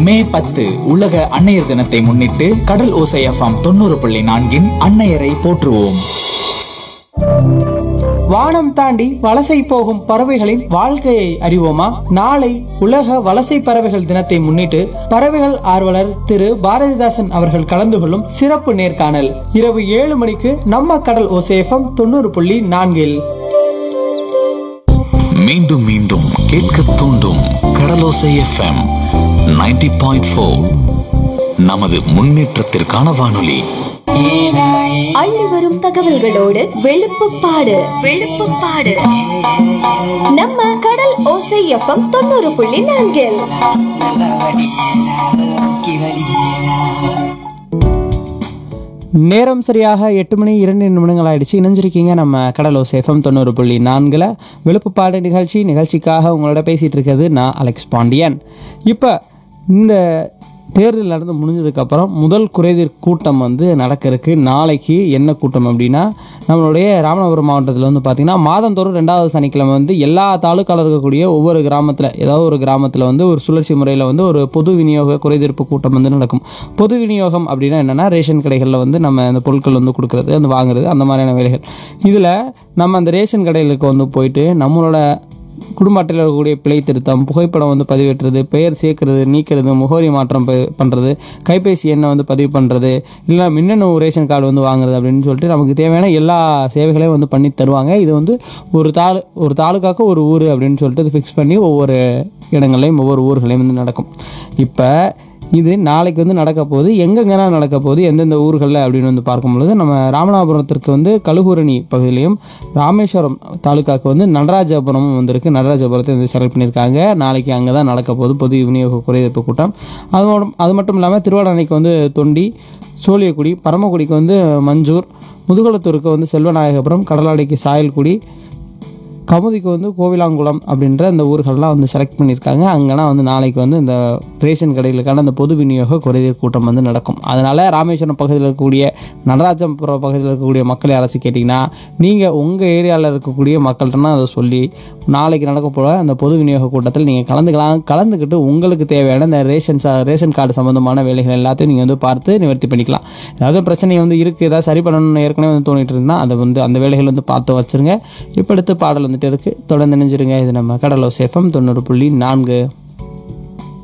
மே பத்து உலக அன்னையர் தினத்தை முன்னிட்டு கடல் ஓசை எஃப்எம் தொண்ணூறு புள்ளி நான்கின் அன்னையரை போற்றுவோம் வானம் தாண்டி வலசை போகும் பறவைகளின் வாழ்க்கையை அறிவோமா நாளை உலக வலசை பறவைகள் தினத்தை முன்னிட்டு பறவைகள் ஆர்வலர் திரு பாரதிதாசன் அவர்கள் கலந்து கொள்ளும் சிறப்பு நேர்காணல் இரவு ஏழு மணிக்கு நம்ம கடல் ஓசேஃபம் தொண்ணூறு புள்ளி நான்கில் மீண்டும் மீண்டும் கேட்க தூண்டும் கடலோசை எஃப்எம் 90.4 பாயிண்ட் ஃபோர் நமது முன்னேற்றத்திற்கான வானொலி அள்ளி வரும் தகவல்களோடு வெளுப்புப்பாடு வெளுப்புப்பாடு நம்ம கடல் ஓசை எஃப்எம் தொண்ணூறு புள்ளி நான்கில் நேரம் சரியாக எட்டு மணி இரண்டு நிமிடங்கள் ஆயிடுச்சு இணைஞ்சிருக்கீங்க நம்ம கடலோ சேஃபம் தொண்ணூறு புள்ளி நான்கில் விழுப்புப்பாடு நிகழ்ச்சி நிகழ்ச்சிக்காக உங்களோட பேசிகிட்டு இருக்கிறது நான் அலெக்ஸ் பாண்டியன் இப்போ இந்த தேர்தல் நடந்து முடிஞ்சதுக்கப்புறம் முதல் குறைதீர் கூட்டம் வந்து நடக்க இருக்கு நாளைக்கு என்ன கூட்டம் அப்படின்னா நம்மளுடைய ராமநாதபுரம் மாவட்டத்தில் வந்து பார்த்திங்கன்னா மாதந்தோறும் ரெண்டாவது சனிக்கிழமை வந்து எல்லா தாலுக்காவில் இருக்கக்கூடிய ஒவ்வொரு கிராமத்தில் ஏதாவது ஒரு கிராமத்தில் வந்து ஒரு சுழற்சி முறையில் வந்து ஒரு பொது விநியோக குறைதீர்ப்பு கூட்டம் வந்து நடக்கும் பொது விநியோகம் அப்படின்னா என்னென்னா ரேஷன் கடைகளில் வந்து நம்ம அந்த பொருட்கள் வந்து கொடுக்குறது அந்த வாங்குறது அந்த மாதிரியான வேலைகள் இதில் நம்ம அந்த ரேஷன் கடைகளுக்கு வந்து போயிட்டு நம்மளோட குடும்ப அட்டையில் இருக்கக்கூடிய பிழை திருத்தம் புகைப்படம் வந்து பதிவேற்றுறது பெயர் சேர்க்கறது நீக்கிறது முகவரி மாற்றம் ப- பண்றது கைபேசி எண்ணை வந்து பதிவு பண்ணுறது இல்லை மின்னணு ரேஷன் கார்டு வந்து வாங்குறது அப்படின்னு சொல்லிட்டு நமக்கு தேவையான எல்லா சேவைகளையும் வந்து பண்ணி தருவாங்க இது வந்து ஒரு தாலு ஒரு தாலுக்காக்கு ஒரு ஊர் அப்படின்னு சொல்லிட்டு ஃபிக்ஸ் பண்ணி ஒவ்வொரு இடங்கள்லையும் ஒவ்வொரு ஊர்களையும் வந்து நடக்கும் இப்போ இது நாளைக்கு வந்து நடக்க போகுது எங்கெங்கெல்லாம் நடக்க போகுது எந்தெந்த ஊர்களில் அப்படின்னு வந்து பார்க்கும்பொழுது நம்ம ராமநாதபுரத்திற்கு வந்து கழுகுரணி பகுதியிலையும் ராமேஸ்வரம் தாலுக்காக்கு வந்து நடராஜபுரமும் வந்திருக்கு நடராஜபுரத்தை வந்து செலக்ட் பண்ணியிருக்காங்க நாளைக்கு அங்கே தான் நடக்க போகுது பொது விநியோக குறைதீர்ப்பு கூட்டம் அது மட்டும் அது மட்டும் இல்லாமல் திருவாடனைக்கு வந்து தொண்டி சோழியக்குடி பரமக்குடிக்கு வந்து மஞ்சூர் முதுகுளத்தூருக்கு வந்து செல்வநாயகபுரம் கடலாடிக்கு சாயல்குடி கமுதிக்கு வந்து கோவிலாங்குளம் அப்படின்ற இந்த ஊர்கள்லாம் வந்து செலக்ட் பண்ணியிருக்காங்க அங்கெல்லாம் வந்து நாளைக்கு வந்து இந்த ரேஷன் கடைகளுக்கான அந்த பொது விநியோக குறைதீர் கூட்டம் வந்து நடக்கும் அதனால் ராமேஸ்வரம் பகுதியில் இருக்கக்கூடிய நடராஜபுரம் பகுதியில் இருக்கக்கூடிய மக்களை யாராச்சும் கேட்டிங்கன்னா நீங்கள் உங்கள் ஏரியாவில் இருக்கக்கூடிய மக்கள்கிட்டனா அதை சொல்லி நாளைக்கு நடக்க போகிற அந்த பொது விநியோக கூட்டத்தில் நீங்கள் கலந்துக்கலாம் கலந்துக்கிட்டு உங்களுக்கு தேவையான இந்த ரேஷன் சா- ரேஷன் கார்டு சம்மந்தமான வேலைகள் எல்லாத்தையும் நீங்கள் வந்து பார்த்து நிவர்த்தி பண்ணிக்கலாம் ஏதாவது பிரச்சனை வந்து இருக்குது ஏதாவது சரி பண்ணணும்னு ஏற்கனவே வந்து தோணிட்டு இருந்தால் அதை வந்து அந்த வேலைகள் வந்து பார்த்து வச்சுருங்க இப்போ அடுத்து பாடல் வந்துட்டு இருக்குது தொடர்ந்து நினைஞ்சிருங்க இது நம்ம கடலோ சேஃபம் தொண்ணூறு புள்ளி நான்கு